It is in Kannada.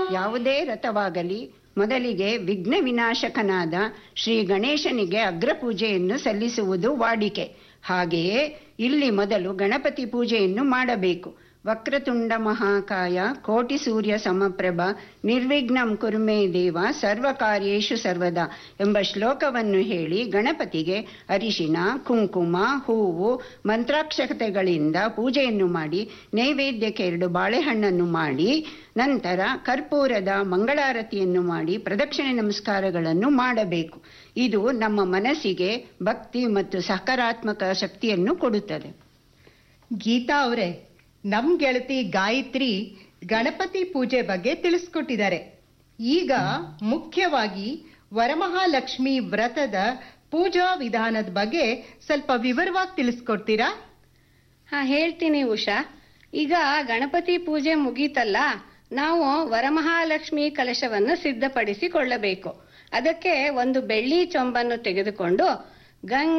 ಯಾವುದೇ ರಥವಾಗಲಿ ಮೊದಲಿಗೆ ವಿಘ್ನ ವಿನಾಶಕನಾದ ಶ್ರೀ ಗಣೇಶನಿಗೆ ಅಗ್ರಪೂಜೆಯನ್ನು ಸಲ್ಲಿಸುವುದು ವಾಡಿಕೆ ಹಾಗೆಯೇ ಇಲ್ಲಿ ಮೊದಲು ಗಣಪತಿ ಪೂಜೆಯನ್ನು ಮಾಡಬೇಕು ವಕ್ರತುಂಡ ಮಹಾಕಾಯ ಕೋಟಿ ಸೂರ್ಯ ಸಮಪ್ರಭ ನಿರ್ವಿಘ್ನಂ ಕುರುಮೇ ದೇವ ಸರ್ವ ಕಾರ್ಯೇಶು ಸರ್ವದಾ ಎಂಬ ಶ್ಲೋಕವನ್ನು ಹೇಳಿ ಗಣಪತಿಗೆ ಅರಿಶಿನ ಕುಂಕುಮ ಹೂವು ಮಂತ್ರಾಕ್ಷತೆಗಳಿಂದ ಪೂಜೆಯನ್ನು ಮಾಡಿ ನೈವೇದ್ಯಕ್ಕೆ ಎರಡು ಬಾಳೆಹಣ್ಣನ್ನು ಮಾಡಿ ನಂತರ ಕರ್ಪೂರದ ಮಂಗಳಾರತಿಯನ್ನು ಮಾಡಿ ಪ್ರದಕ್ಷಿಣೆ ನಮಸ್ಕಾರಗಳನ್ನು ಮಾಡಬೇಕು ಇದು ನಮ್ಮ ಮನಸ್ಸಿಗೆ ಭಕ್ತಿ ಮತ್ತು ಸಕಾರಾತ್ಮಕ ಶಕ್ತಿಯನ್ನು ಕೊಡುತ್ತದೆ ಗೀತಾ ಅವರೇ ನಮ್ ಗೆಳತಿ ಗಾಯತ್ರಿ ಗಣಪತಿ ಪೂಜೆ ಬಗ್ಗೆ ತಿಳಿಸ್ಕೊಟ್ಟಿದ್ದಾರೆ ಈಗ ಮುಖ್ಯವಾಗಿ ವರಮಹಾಲಕ್ಷ್ಮಿ ವ್ರತದ ಪೂಜಾ ವಿಧಾನದ ಬಗ್ಗೆ ಸ್ವಲ್ಪ ವಿವರವಾಗಿ ತಿಳಿಸ್ಕೊಡ್ತೀರಾ ಹಾ ಹೇಳ್ತೀನಿ ಉಷಾ ಈಗ ಗಣಪತಿ ಪೂಜೆ ಮುಗೀತಲ್ಲ ನಾವು ವರಮಹಾಲಕ್ಷ್ಮಿ ಕಲಶವನ್ನು ಸಿದ್ಧಪಡಿಸಿಕೊಳ್ಳಬೇಕು ಅದಕ್ಕೆ ಒಂದು ಬೆಳ್ಳಿ ಚೊಂಬನ್ನು ತೆಗೆದುಕೊಂಡು ಗಂಗ್